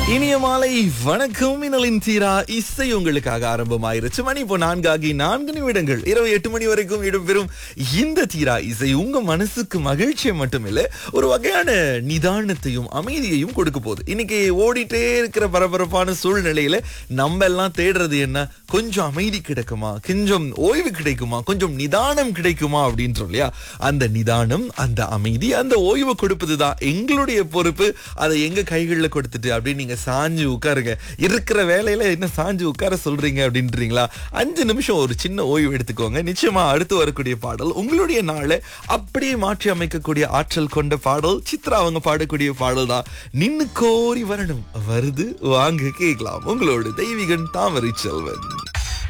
இனிய மாலை வணக்கம் மின்னலின் தீரா இசை உங்களுக்காக ஆரம்பமாயிருச்சு மணி இப்போ நான்காகி நான்கு நிமிடங்கள் இரவு எட்டு மணி வரைக்கும் இடம்பெறும் இந்த தீரா இசை உங்க மனசுக்கு மகிழ்ச்சியை மட்டுமில்ல ஒரு வகையான நிதானத்தையும் அமைதியையும் கொடுக்க போகுது இன்னைக்கு ஓடிட்டே இருக்கிற பரபரப்பான சூழ்நிலையில நம்ம எல்லாம் தேடுறது என்ன கொஞ்சம் அமைதி கிடைக்குமா கொஞ்சம் ஓய்வு கிடைக்குமா கொஞ்சம் நிதானம் கிடைக்குமா அப்படின்றோம் இல்லையா அந்த நிதானம் அந்த அமைதி அந்த ஓய்வு கொடுப்பதுதான் எங்களுடைய பொறுப்பு அதை எங்க கைகளில் கொடுத்துட்டு அப்படின்னு நீங்க சாஞ்சு உட்காருங்க இருக்கிற வேலையில என்ன சாஞ்சு உட்கார சொல்றீங்க அப்படின்றீங்களா அஞ்சு நிமிஷம் ஒரு சின்ன ஓய்வு எடுத்துக்கோங்க நிச்சயமா அடுத்து வரக்கூடிய பாடல் உங்களுடைய நாளை அப்படியே மாற்றி அமைக்கக்கூடிய ஆற்றல் கொண்ட பாடல் சித்ரா அவங்க பாடக்கூடிய பாடல் தான் நின்னு கோரி வரணும் வருது வாங்க கேட்கலாம் உங்களோட தெய்வீகன் தாமரை செல்வன்